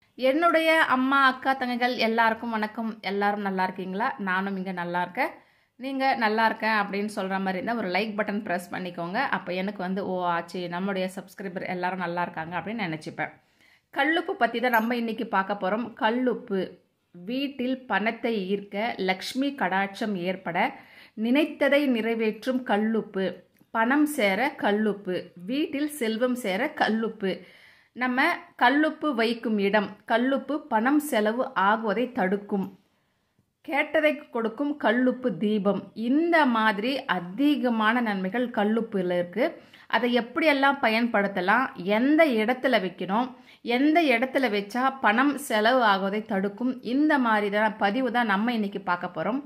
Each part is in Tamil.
என்னுடைய அம்மா அக்கா தங்கைகள் எல்லாருக்கும் வணக்கம் எல்லாரும் நல்லா இருக்கீங்களா நானும் இங்கே நல்லா இருக்கேன் நீங்கள் நல்லா இருக்கேன் அப்படின்னு சொல்கிற மாதிரி இருந்தால் ஒரு லைக் பட்டன் ப்ரெஸ் பண்ணிக்கோங்க அப்போ எனக்கு வந்து ஓ ஆச்சு நம்முடைய சப்ஸ்கிரைபர் எல்லாரும் நல்லா இருக்காங்க அப்படின்னு நினச்சிப்பேன் கல்லுப்பு பற்றி தான் நம்ம இன்றைக்கி பார்க்க போகிறோம் கல்லுப்பு வீட்டில் பணத்தை ஈர்க்க லக்ஷ்மி கடாட்சம் ஏற்பட நினைத்ததை நிறைவேற்றும் கல்லுப்பு பணம் சேர கல்லுப்பு வீட்டில் செல்வம் சேர கல்லுப்பு நம்ம கல்லுப்பு வைக்கும் இடம் கல்லுப்பு பணம் செலவு ஆகுவதை தடுக்கும் கேட்டதை கொடுக்கும் கல்லுப்பு தீபம் இந்த மாதிரி அதிகமான நன்மைகள் கல்லுப்பில் இருக்குது அதை எப்படியெல்லாம் பயன்படுத்தலாம் எந்த இடத்துல வைக்கணும் எந்த இடத்துல வச்சா பணம் செலவு ஆகுவதை தடுக்கும் இந்த மாதிரி தான் பதிவு தான் நம்ம இன்னைக்கு பார்க்க போகிறோம்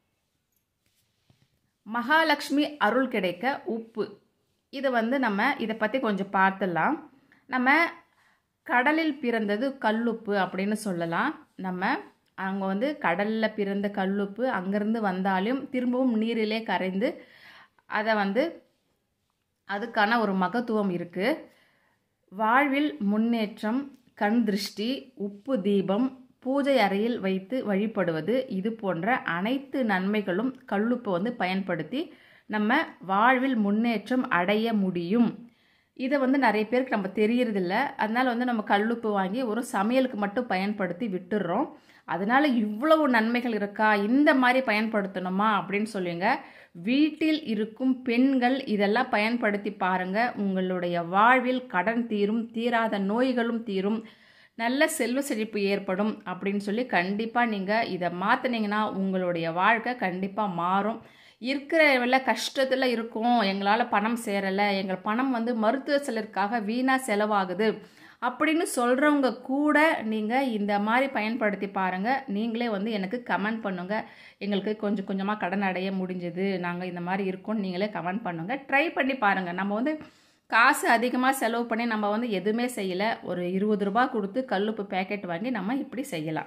மகாலட்சுமி அருள் கிடைக்க உப்பு இது வந்து நம்ம இதை பற்றி கொஞ்சம் பார்த்துடலாம் நம்ம கடலில் பிறந்தது கல்லுப்பு அப்படின்னு சொல்லலாம் நம்ம அவங்க வந்து கடலில் பிறந்த கல்லுப்பு அங்கேருந்து வந்தாலும் திரும்பவும் நீரிலே கரைந்து அதை வந்து அதுக்கான ஒரு மகத்துவம் இருக்குது வாழ்வில் முன்னேற்றம் கண் திருஷ்டி உப்பு தீபம் பூஜை அறையில் வைத்து வழிபடுவது இது போன்ற அனைத்து நன்மைகளும் கல்லுப்பை வந்து பயன்படுத்தி நம்ம வாழ்வில் முன்னேற்றம் அடைய முடியும் இதை வந்து நிறைய பேருக்கு நம்ம தெரியறதில்ல அதனால் வந்து நம்ம கல்லுப்பு வாங்கி ஒரு சமையலுக்கு மட்டும் பயன்படுத்தி விட்டுடுறோம் அதனால் இவ்வளவு நன்மைகள் இருக்கா இந்த மாதிரி பயன்படுத்தணுமா அப்படின்னு சொல்லுங்க வீட்டில் இருக்கும் பெண்கள் இதெல்லாம் பயன்படுத்தி பாருங்கள் உங்களுடைய வாழ்வில் கடன் தீரும் தீராத நோய்களும் தீரும் நல்ல செல்வ செழிப்பு ஏற்படும் அப்படின்னு சொல்லி கண்டிப்பாக நீங்கள் இதை மாற்றினீங்கன்னா உங்களுடைய வாழ்க்கை கண்டிப்பாக மாறும் இருக்கிற வெள்ள கஷ்டத்தில் இருக்கும் எங்களால் பணம் சேரலை எங்கள் பணம் வந்து மருத்துவ செலருக்காக வீணாக செலவாகுது அப்படின்னு சொல்கிறவங்க கூட நீங்கள் இந்த மாதிரி பயன்படுத்தி பாருங்கள் நீங்களே வந்து எனக்கு கமெண்ட் பண்ணுங்கள் எங்களுக்கு கொஞ்சம் கொஞ்சமாக கடன் அடைய முடிஞ்சது நாங்கள் இந்த மாதிரி இருக்கோம்னு நீங்களே கமெண்ட் பண்ணுங்கள் ட்ரை பண்ணி பாருங்கள் நம்ம வந்து காசு அதிகமாக செலவு பண்ணி நம்ம வந்து எதுவுமே செய்யலை ஒரு இருபது ரூபா கொடுத்து கல்லுப்பு பேக்கெட் வாங்கி நம்ம இப்படி செய்யலாம்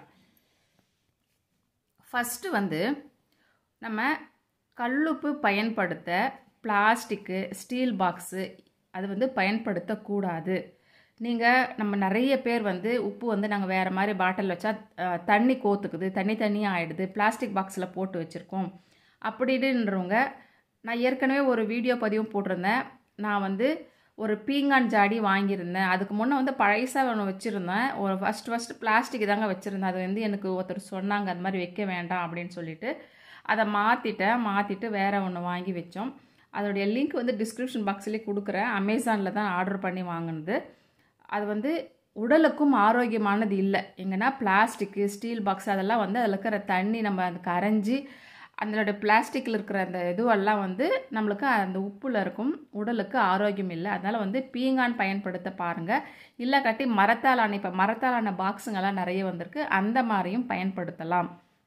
ஃபஸ்ட்டு வந்து நம்ம கல்லுப்பு பயன்படுத்த பிளாஸ்டிக்கு ஸ்டீல் பாக்ஸு அது வந்து பயன்படுத்தக்கூடாது நீங்கள் நம்ம நிறைய பேர் வந்து உப்பு வந்து நாங்கள் வேறு மாதிரி பாட்டில் வச்சா தண்ணி கோத்துக்குது தண்ணி தண்ணியாக ஆகிடுது பிளாஸ்டிக் பாக்ஸில் போட்டு வச்சுருக்கோம் அப்படின்றவங்க நான் ஏற்கனவே ஒரு வீடியோ பதிவும் போட்டிருந்தேன் நான் வந்து ஒரு பீங்கான் ஜாடி வாங்கியிருந்தேன் அதுக்கு முன்னே வந்து பழைசாக ஒன்று வச்சுருந்தேன் ஒரு ஃபஸ்ட் ஃபஸ்ட்டு பிளாஸ்டிக் தாங்க வச்சுருந்தேன் அது வந்து எனக்கு ஒருத்தர் சொன்னாங்க அது மாதிரி வைக்க வேண்டாம் அப்படின்னு சொல்லிட்டு அதை மாற்றிட்டேன் மாற்றிட்டு வேறு ஒன்று வாங்கி வச்சோம் அதோடைய லிங்க் வந்து டிஸ்கிரிப்ஷன் பாக்ஸ்லேயே கொடுக்குறேன் அமேசானில் தான் ஆர்டர் பண்ணி வாங்கினது அது வந்து உடலுக்கும் ஆரோக்கியமானது இல்லை எங்கன்னா பிளாஸ்டிக்கு ஸ்டீல் பாக்ஸ் அதெல்லாம் வந்து அதில் இருக்கிற தண்ணி நம்ம அது கரைஞ்சி அதனோட பிளாஸ்டிக்கில் இருக்கிற அந்த இதுவெல்லாம் வந்து நம்மளுக்கு அந்த உப்பில் இருக்கும் உடலுக்கு ஆரோக்கியம் இல்லை அதனால் வந்து பீங்கான் பயன்படுத்த பாருங்கள் இல்லை கட்டி மரத்தாலான இப்போ மரத்தாலான பாக்ஸுங்கெல்லாம் நிறைய வந்திருக்கு அந்த மாதிரியும் பயன்படுத்தலாம்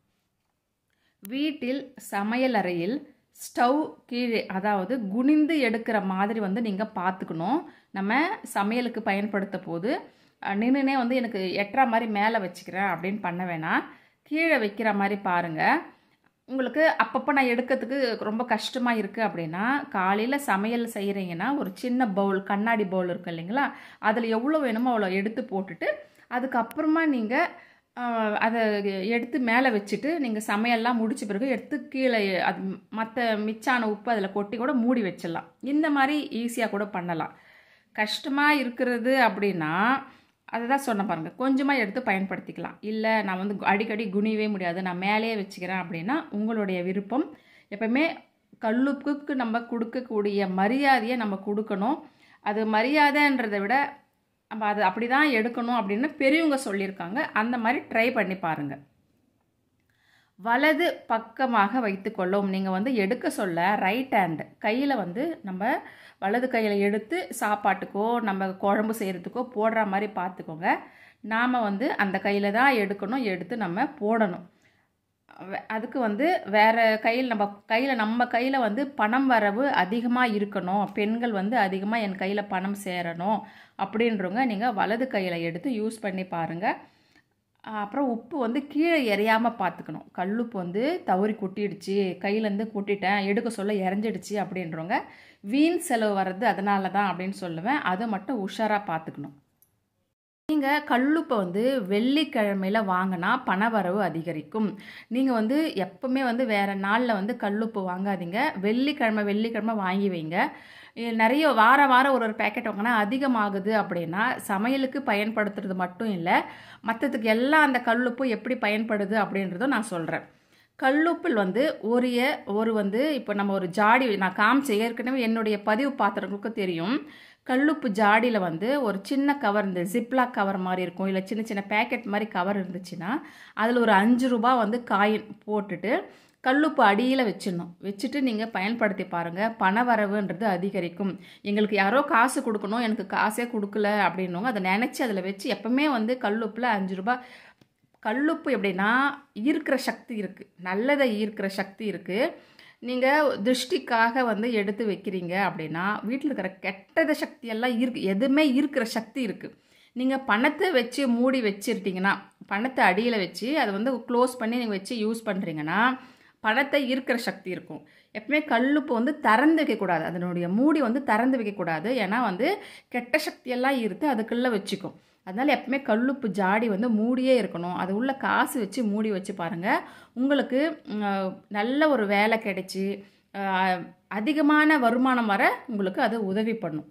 வீட்டில் சமையல் அறையில் ஸ்டவ் கீழே அதாவது குனிந்து எடுக்கிற மாதிரி வந்து நீங்கள் பார்த்துக்கணும் நம்ம சமையலுக்கு பயன்படுத்த போது நின்றுனே வந்து எனக்கு எட்டுற மாதிரி மேலே வச்சுக்கிறேன் அப்படின்னு பண்ண வேணாம் கீழே வைக்கிற மாதிரி பாருங்கள் உங்களுக்கு அப்பப்போ நான் எடுக்கிறதுக்கு ரொம்ப கஷ்டமாக இருக்குது அப்படின்னா காலையில் சமையல் செய்கிறீங்கன்னா ஒரு சின்ன பவுல் கண்ணாடி பவுல் இருக்குது இல்லைங்களா அதில் எவ்வளோ வேணுமோ அவ்வளோ எடுத்து போட்டுட்டு அதுக்கப்புறமா நீங்கள் அதை எடுத்து மேலே வச்சுட்டு நீங்கள் சமையல்லாம் முடிச்ச பிறகு எடுத்து கீழே அது மற்ற மிச்சான உப்பு அதில் கொட்டி கூட மூடி வச்சிடலாம் இந்த மாதிரி ஈஸியாக கூட பண்ணலாம் கஷ்டமாக இருக்கிறது அப்படின்னா அதை தான் சொன்ன பாருங்கள் கொஞ்சமாக எடுத்து பயன்படுத்திக்கலாம் இல்லை நான் வந்து அடிக்கடி குனிவே முடியாது நான் மேலேயே வச்சுக்கிறேன் அப்படின்னா உங்களுடைய விருப்பம் எப்பவுமே கல்லுப்புக்கு நம்ம கொடுக்கக்கூடிய மரியாதையை நம்ம கொடுக்கணும் அது மரியாதைன்றதை விட நம்ம அது அப்படி தான் எடுக்கணும் அப்படின்னு பெரியவங்க சொல்லியிருக்காங்க அந்த மாதிரி ட்ரை பண்ணி பாருங்கள் வலது பக்கமாக வைத்துக்கொள்ளும் நீங்கள் வந்து எடுக்க சொல்ல ரைட் ஹேண்டு கையில் வந்து நம்ம வலது கையில் எடுத்து சாப்பாட்டுக்கோ நம்ம குழம்பு செய்கிறதுக்கோ போடுற மாதிரி பார்த்துக்கோங்க நாம் வந்து அந்த கையில் தான் எடுக்கணும் எடுத்து நம்ம போடணும் அதுக்கு வந்து வேறு கையில் நம்ம கையில் நம்ம கையில் வந்து பணம் வரவு அதிகமாக இருக்கணும் பெண்கள் வந்து அதிகமாக என் கையில் பணம் சேரணும் அப்படின்றவங்க நீங்கள் வலது கையில் எடுத்து யூஸ் பண்ணி பாருங்கள் அப்புறம் உப்பு வந்து கீழே எறையாமல் பார்த்துக்கணும் கல்லுப்பு வந்து தவறி கொட்டிடுச்சு கையிலேருந்து கொட்டிட்டேன் எடுக்க சொல்ல இறஞ்சிடுச்சு அப்படின்றவங்க வீண் செலவு வர்றது அதனால தான் அப்படின்னு சொல்லுவேன் அதை மட்டும் உஷாராக பார்த்துக்கணும் நீங்கள் கல்லுப்பை வந்து வெள்ளிக்கிழமையில் வாங்கினா பணவரவு அதிகரிக்கும் நீங்கள் வந்து எப்பவுமே வந்து வேறு நாளில் வந்து கல்லுப்பு வாங்காதீங்க வெள்ளிக்கிழமை வெள்ளிக்கிழமை வாங்கி வைங்க இ- நிறைய வார வாரம் ஒரு ஒரு பேக்கெட் வாங்கினா அதிகமாகுது அப்படின்னா சமையலுக்கு பயன்படுத்துறது மட்டும் இல்லை மற்றதுக்கு எல்லாம் அந்த கல்லுப்பு எப்படி பயன்படுது அப்படின்றதும் நான் சொல்கிறேன் கல்லுப்பில் வந்து ஒரு எ- ஒரு வந்து இப்போ நம்ம ஒரு ஜாடி நான் காமிச்ச ஏற்கனவே என்னுடைய பதிவு பாத்திரங்களுக்கு தெரியும் கல்லுப்பு ஜாடியில் வந்து ஒரு சின்ன கவர் இந்த ஜிப்லாக் கவர் மாதிரி இருக்கும் இல்லை சின்ன சின்ன பேக்கெட் மாதிரி கவர் இருந்துச்சுன்னா அதில் ஒரு அஞ்சு ரூபா வந்து காயின் போட்டுட்டு கல்லுப்பு அடியில் வச்சிடணும் வச்சுட்டு நீங்கள் பயன்படுத்தி பாருங்கள் பணவரவுன்றது அதிகரிக்கும் எங்களுக்கு யாரோ காசு கொடுக்கணும் எனக்கு காசே கொடுக்கல அப்படின்னவங்க அதை நினச்சி அதில் வச்சு எப்பவுமே வந்து கல்லுப்பில் அஞ்சு ரூபாய் கல்லுப்பு எப்படின்னா ஈர்க்கிற சக்தி இருக்குது நல்லதை ஈர்க்கிற சக்தி இருக்குது நீங்கள் திருஷ்டிக்காக வந்து எடுத்து வைக்கிறீங்க அப்படின்னா வீட்டில் இருக்கிற கெட்டத சக்தியெல்லாம் ஈர்க்கு எதுவுமே ஈர்க்கிற சக்தி இருக்குது நீங்கள் பணத்தை வச்சு மூடி வச்சிருட்டீங்கன்னா பணத்தை அடியில் வச்சு அதை வந்து க்ளோஸ் பண்ணி நீங்கள் வச்சு யூஸ் பண்ணுறீங்கன்னா பணத்தை ஈர்க்கிற சக்தி இருக்கும் எப்பவுமே கல்லுப்பு வந்து திறந்து வைக்கக்கூடாது அதனுடைய மூடி வந்து திறந்து வைக்கக்கூடாது ஏன்னா வந்து கெட்ட சக்தியெல்லாம் ஈர்த்து அதுக்குள்ளே வச்சுக்கும் அதனால் எப்பவுமே கல்லுப்பு ஜாடி வந்து மூடியே இருக்கணும் அது உள்ள காசு வச்சு மூடி வச்சு பாருங்கள் உங்களுக்கு ம், நல்ல ஒரு வேலை கிடைச்சி அஹ், அதிகமான வருமானம் வர உங்களுக்கு அது உதவி பண்ணும்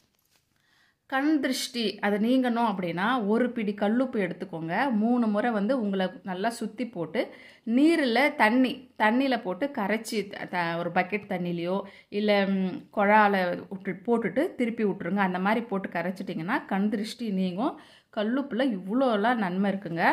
கண் திருஷ்டி அது நீங்கணும் அப்படின்னா ஒரு பிடி கல்லுப்பு எடுத்துக்கோங்க மூணு முறை வந்து உங்களை நல்லா சுற்றி போட்டு நீரில் தண்ணி தண்ணியில் போட்டு கரைச்சி த- த- ஒரு பக்கெட் தண்ணிலையோ இல்லை குழால விட்டு போட்டுட்டு திருப்பி விட்ருங்க அந்த மாதிரி போட்டு கரைச்சிட்டிங்கன்னா கண் திருஷ்டி நீங்கும் கல்லுப்பில் இவ்வளோலாம் நன்மை இருக்குங்க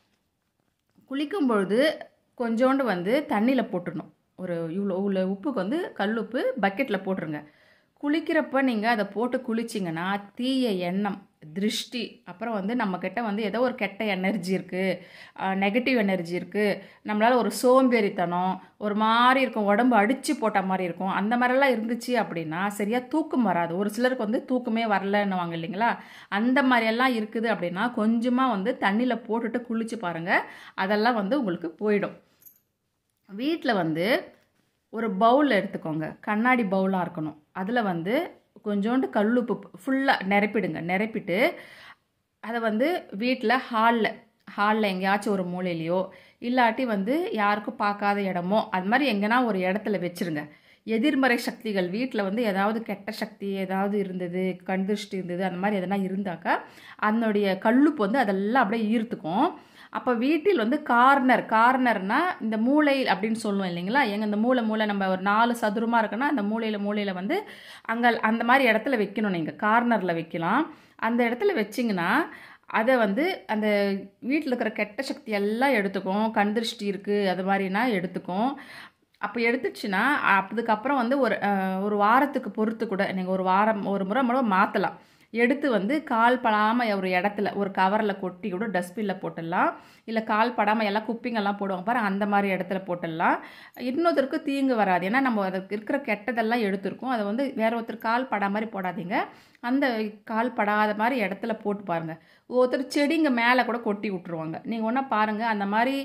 குளிக்கும் பொழுது கொஞ்சோண்டு வந்து தண்ணியில் போட்டுடணும் ஒரு இவ்வளோ உள்ள உப்புக்கு வந்து கல்லுப்பு பக்கெட்டில் போட்டுருங்க குளிக்கிறப்ப நீங்கள் அதை போட்டு குளிச்சிங்கன்னா தீய எண்ணம் திருஷ்டி அப்புறம் வந்து நம்மக்கிட்ட வந்து ஏதோ ஒரு கெட்ட எனர்ஜி இருக்குது நெகட்டிவ் எனர்ஜி இருக்குது நம்மளால் ஒரு சோம்பேறித்தனம் ஒரு மாதிரி இருக்கும் உடம்பு அடித்து போட்ட மாதிரி இருக்கும் அந்த மாதிரிலாம் இருந்துச்சு அப்படின்னா சரியாக தூக்கம் வராது ஒரு சிலருக்கு வந்து தூக்கமே வரலன்னுவாங்க இல்லைங்களா அந்த மாதிரியெல்லாம் இருக்குது அப்படின்னா கொஞ்சமாக வந்து தண்ணியில் போட்டுட்டு குளிச்சு பாருங்கள் அதெல்லாம் வந்து உங்களுக்கு போயிடும் வீட்டில் வந்து ஒரு பவுல் எடுத்துக்கோங்க கண்ணாடி பவுலாக இருக்கணும் அதில் வந்து கொஞ்சோண்டு கல்லுப்பு ஃபுல்லாக நிரப்பிடுங்க நிரப்பிட்டு அதை வந்து வீட்டில் ஹாலில் ஹாலில் எங்கேயாச்சும் ஒரு மூலையிலையோ இல்லாட்டி வந்து யாருக்கும் பார்க்காத இடமோ அது மாதிரி எங்கன்னா ஒரு இடத்துல வச்சிருங்க எதிர்மறை சக்திகள் வீட்டில் வந்து ஏதாவது கெட்ட சக்தி ஏதாவது இருந்தது கண் திருஷ்டி இருந்தது அந்த மாதிரி எதனா இருந்தாக்கா அதனுடைய கல்லுப்பு வந்து அதெல்லாம் அப்படியே ஈர்த்துக்கும் அப்போ வீட்டில் வந்து கார்னர் கார்னர்னா இந்த மூளை அப்படின்னு சொல்லுவோம் இல்லைங்களா எங்க இந்த மூளை மூளை நம்ம ஒரு நாலு சதுரமாக இருக்குன்னா அந்த மூலையில் மூலையில் வந்து அங்கே அந்த மாதிரி இடத்துல வைக்கணும் நீங்கள் கார்னரில் வைக்கலாம் அந்த இடத்துல வச்சிங்கன்னா அதை வந்து அந்த வீட்டில் இருக்கிற கெட்ட சக்தி எல்லாம் எடுத்துக்கும் கண் திருஷ்டி இருக்குது அது மாதிரினா எடுத்துக்கும் அப்போ எடுத்துச்சுன்னா அதுக்கப்புறம் வந்து ஒரு அஹ், ஒரு வாரத்துக்கு பொறுத்து கூட நீங்கள் ஒரு வாரம் ஒரு முறை முறை மாற்றலாம் எடுத்து வந்து கால் படாமல் ஒரு இடத்துல ஒரு கவரில் கொட்டி கூட டஸ்ட்பினில் போட்டுடலாம் இல்லை கால் படாமல் எல்லாம் குப்பிங்கெல்லாம் போடுவாங்க பாரு அந்த மாதிரி இடத்துல போட்டுடலாம் இன்னொருத்தருக்கு தீங்கு வராது ஏன்னா நம்ம அதுக்கு இருக்கிற கெட்டதெல்லாம் எடுத்திருக்கோம் அதை வந்து வேற ஒருத்தர் கால் படா மாதிரி போடாதீங்க அந்த கால் படாத மாதிரி இடத்துல போட்டு பாருங்கள் ஒருத்தர் செடிங்க மேலே கூட கொட்டி விட்ருவாங்க நீங்கள் ஒன்றா பாருங்கள் அந்த மாதிரி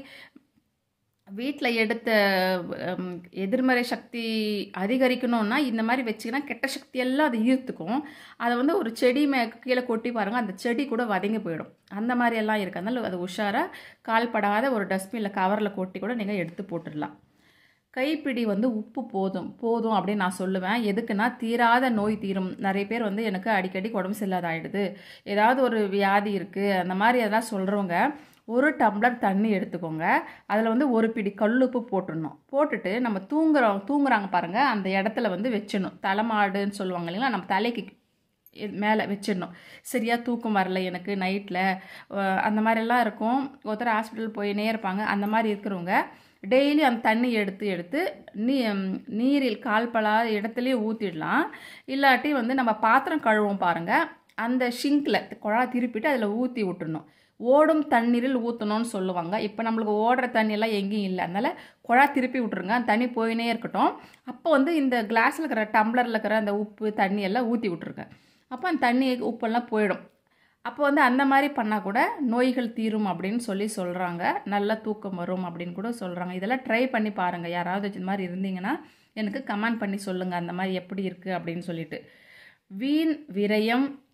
வீட்டில் எடுத்த ஹம், எதிர்மறை சக்தி அதிகரிக்கணும்னா இந்த மாதிரி வச்சிங்கன்னா கெட்ட சக்தி எல்லாம் அது ஈர்த்துக்கும் அதை வந்து ஒரு செடி மே கீழே கொட்டி பாருங்கள் அந்த செடி கூட வதங்கி போயிடும் அந்த மாதிரி எல்லாம் இருக்குது அதனால அது உஷாராக கால் படாத ஒரு டஸ்ட்பினில் கவரில் கொட்டி கூட நீங்கள் எடுத்து போட்டுடலாம் கைப்பிடி வந்து உப்பு போதும் போதும் அப்படின்னு நான் சொல்லுவேன் எதுக்குன்னா தீராத நோய் தீரும் நிறைய பேர் வந்து எனக்கு அடிக்கடி உடம்பு சரியில்லாத ஆயிடுது ஏதாவது ஒரு வியாதி இருக்குது அந்த மாதிரி எதனா சொல்கிறவங்க ஒரு டம்ளர் தண்ணி எடுத்துக்கோங்க அதில் வந்து ஒரு பிடி கல்லுப்பு போட்டுடணும் போட்டுட்டு நம்ம தூங்குறோம் தூங்குறாங்க பாருங்கள் அந்த இடத்துல வந்து வச்சிடணும் தலைமாடுன்னு சொல்லுவாங்க இல்லைங்களா நம்ம தலைக்கு மேலே வச்சிடணும் சரியாக தூக்கம் வரல எனக்கு நைட்டில் அந்த மாதிரிலாம் இருக்கும் ஒருத்தர் ஹாஸ்பிட்டல் போயினே இருப்பாங்க அந்த மாதிரி இருக்கிறவங்க டெய்லி அந்த தண்ணி எடுத்து எடுத்து நீ நீரில் கால்படாத இடத்துலையே ஊற்றிடலாம் இல்லாட்டி வந்து நம்ம பாத்திரம் கழுவோம் பாருங்கள் அந்த ஷிங்கில் குழா திருப்பிட்டு அதில் ஊற்றி விட்டுறணும் ஓடும் தண்ணீரில் ஊற்றணும்னு சொல்லுவாங்க இப்போ நம்மளுக்கு ஓடுற தண்ணியெல்லாம் எங்கேயும் இல்லை அதனால் குழா திருப்பி விட்ருங்க அந்த தண்ணி போயினே இருக்கட்டும் அப்போ வந்து இந்த கிளாஸில் இருக்கிற டம்ளரில் இருக்கிற அந்த உப்பு தண்ணி எல்லாம் ஊற்றி விட்ருங்க அப்போ அந்த தண்ணி உப்பெல்லாம் போயிடும் அப்போ வந்து அந்த மாதிரி பண்ணால் கூட நோய்கள் தீரும் அப்படின்னு சொல்லி சொல்கிறாங்க நல்ல தூக்கம் வரும் அப்படின்னு கூட சொல்கிறாங்க இதெல்லாம் ட்ரை பண்ணி பாருங்கள் யாராவது இந்த மாதிரி இருந்தீங்கன்னா எனக்கு கமெண்ட் பண்ணி சொல்லுங்கள் அந்த மாதிரி எப்படி இருக்குது அப்படின்னு சொல்லிட்டு வீண் விரயம்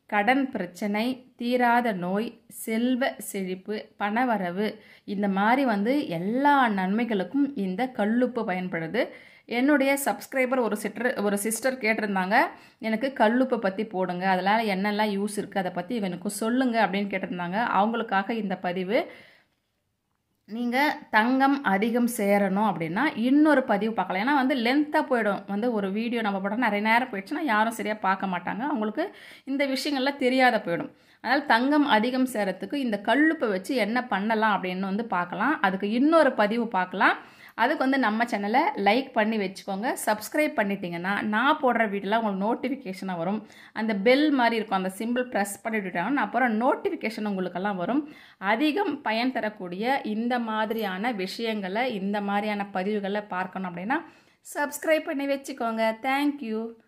கடன் பிரச்சனை தீராத நோய் செல்வ செழிப்பு பணவரவு இந்த மாதிரி வந்து எல்லா நன்மைகளுக்கும் இந்த கல்லுப்பு பயன்படுது என்னுடைய சப்ஸ்கிரைபர் ஒரு சிஸ்டர் ஒரு சிஸ்டர் கேட்டிருந்தாங்க எனக்கு கல்லுப்பை பற்றி போடுங்க அதனால் என்னெல்லாம் யூஸ் இருக்குது அதை பற்றி எனக்கு சொல்லுங்கள் அப்படின்னு கேட்டிருந்தாங்க அவங்களுக்காக இந்த பதிவு நீங்கள் தங்கம் அதிகம் சேரணும் அப்படின்னா இன்னொரு பதிவு பார்க்கலாம் ஏன்னா வந்து லென்த்தாக போயிடும் வந்து ஒரு வீடியோ நம்ம போட்டோம் நிறைய நேரம் போயிடுச்சுன்னா யாரும் சரியாக பார்க்க மாட்டாங்க அவங்களுக்கு இந்த விஷயங்கள்லாம் தெரியாத போயிடும் அதனால் தங்கம் அதிகம் சேரத்துக்கு இந்த கல்லுப்பை வச்சு என்ன பண்ணலாம் அப்படின்னு வந்து பார்க்கலாம் அதுக்கு இன்னொரு பதிவு பார்க்கலாம் அதுக்கு வந்து நம்ம சேனலை லைக் பண்ணி வச்சுக்கோங்க சப்ஸ்கிரைப் பண்ணிட்டீங்கன்னா நான் போடுற வீடியோலாம் உங்களுக்கு நோட்டிஃபிகேஷனாக வரும் அந்த பெல் மாதிரி இருக்கும் அந்த சிம்பிள் ப்ரெஸ் பண்ணிவிட்டாங்கன்னா அப்புறம் நோட்டிஃபிகேஷன் உங்களுக்கெல்லாம் வரும் அதிகம் பயன் தரக்கூடிய இந்த மாதிரியான விஷயங்களை இந்த மாதிரியான பதிவுகளை பார்க்கணும் அப்படின்னா சப்ஸ்கிரைப் பண்ணி வச்சுக்கோங்க தேங்க்யூ